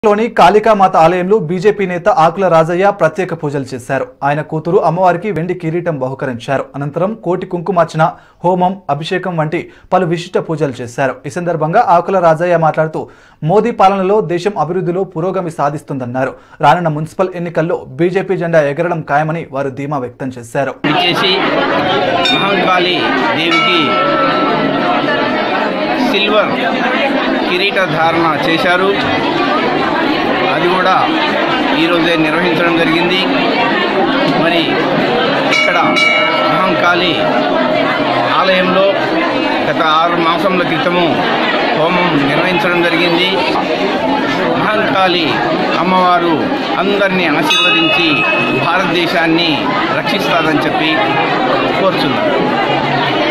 లోని కాళికామాత ఆలయంలో బీజేపీ నేత ఆకుల రాజయ్య ప్రత్యేక పూజలు చేశారు ఆయన కూతురు అమ్మవారికి వెండి కిరీటం బహుకరించారు అనంతరం కోటి కుంకుమార్చన హోమం అభిషేకం వంటి పలు విశిష్ట పూజలు చేశారు ఈ సందర్భంగా ఆకుల రాజయ్య మాట్లాడుతూ మోదీ పాలనలో దేశం అభివృద్ధిలో పురోగమి సాధిస్తుందన్నారు రానున్న మున్సిపల్ ఎన్నికల్లో బీజేపీ జెండా ఎగరడం ఖాయమని వారు ధీమా వ్యక్తం చేశారు చేసి మహంకాళి దేవికి సిల్వర్ కిరీట ధారణ చేశారు అది కూడా ఈరోజే నిర్వహించడం జరిగింది మరి ఇక్కడ మహంకాళి ఆలయంలో గత ఆరు మాసముల క్రితము హోమం నిర్వహించడం జరిగింది మహంకాళి అమ్మవారు అందరినీ ఆశీర్వదించి భారతదేశాన్ని రక్షిస్తారని చెప్పి కోరుచున్నాను